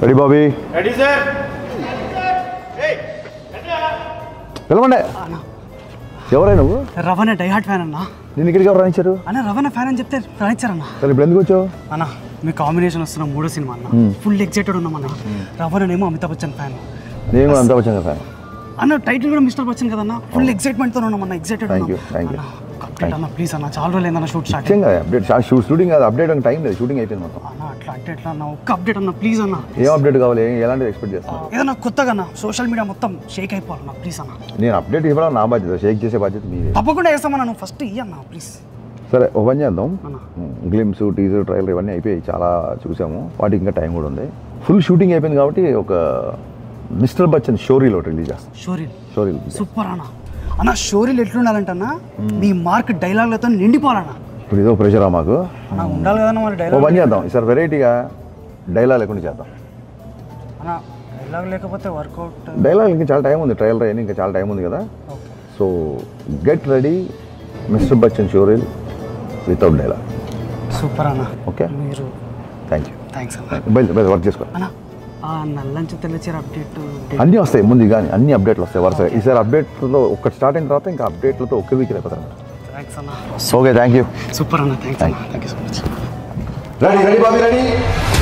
Ready Bobby ready sir పిలవండి ఎవరై నువ్వు రవణ డైహార్ట్ ఫ్యాన్ అన్న నేను ఇక్కడికి ఎవరు రాయించారు అన్న రవణ ఫ్యాన్ అని చెప్తే రాయించారన్న సరే ఇప్పుడు ఎందుకు వచ్చావు అన్న మీ కాంబినేషన్ వస్తున్న మూడో సినిమా అన్న ఫుల్ ఎక్సైటెడ్ ఉన్నాం అన్న రవణనేమో అమితాబ్ బచ్చన్ ఫ్యాన్ నేను కూడా అంతా వచ్చాను కదా అన్న టైటిల్ కూడా మిస్టర్ బచ్చన్ కదన్న ఫుల్ ఎక్సైట్మెంట్ తో ఉన్నాం అన్న excited Thank you, thank you. Update అన్న ప్లీజ్ అన్న చాలా రోజులు అన్న షూట్ స్టార్ట్ నిజంగా అప్డేట్ షూట్ షూటింగ్ కాదు అప్డేట్ అని టైం లేదు షూటింగ్ అయిపోయింది మొత్తం అన్న అట్లా అంటే ఎట్లా అన్న ఒక్క అప్డేట్ అన్న ప్లీజ్ అన్న ఏం అప్డేట్ కావాలి ఏం- ఎలాంటిది ఎక్స్పెక్ట్ చేస్తాను ఏదన్నా కొత్తగా అన్న సోషల్ మీడియా మొత్తం షేక్ అయిపోవాలన్న ప్లీజ్ అన్న నేను అప్డేట్ ఇవ్వడం నా బాధ్యత షేక్ చేసే బాధ్యత మీదే తప్పకుండా వేస్తామన్నా నువ్వు ఫస్ట్ ఇయ్యన్న ప్లీజ్ సరే ఓ పని చేద్దాం అన్న. గ్లిమ్స్ టీజర్ ట్రైలర్ ఇవన్నీ అయిపోయి చాలా చూసాము వాటికి ఇంకా టైం కూడా ఉంది ఫుల్ షూటింగ్ అయిపోయింది కాబట్టి ఒక మిస్టర్ బచ్చన్ షోరీలో రిలీజ్ చేస్తాం షోరీల్ షోరీల్ సూపర్ అన్న అన్న షోరీలు ఎట్లుండాలంటన్నా మీ మార్క్ డైలాగ్లతో నిండిపోవాలన్న ఇప్పుడు ఇదో ప్రెషరా మాకు అన్న ఉండాలి కదన్న మరి ఓ డైలాగ్ పని చేద్దాం ఈసారి వెరైటీగా డైలాగ్ లేకుండా చేద్దాం అన్న డైలాగ్ లేకపోతే వర్కౌట్ డైలాగ్ ఇంకా చాలా టైం ఉంది ట్రైలర్ అయినా ఇంకా చాలా టైం ఉంది కదా okay so get ready Mister Bachchan showreel without dialogue super అన్న ఓకే మీరు థ్యాంక్ యూ థ్యాంక్స్ అన్న బయలు బయలు వర్క్ చేసుకో అన్న ఆ నల్లంచు తెల్లచీర అప్డేట్ అన్నీ వస్తాయి ముందు కానీ అన్ని అప్డేట్లు వస్తాయి వరుసగా ఈసారి అప్డేట్లతో ఒక్కటి స్టార్ట్ అయిన తర్వాత ఇంకా అప్డేట్లతో ఒక్క వీక్ అయిపోతారు థ్యాంక్స్ అన్న ఓకే థ్యాంక్ యూ సూపర్ అన్న థ్యాంక్స్ అన్న thank you so much ready ready Bobby ready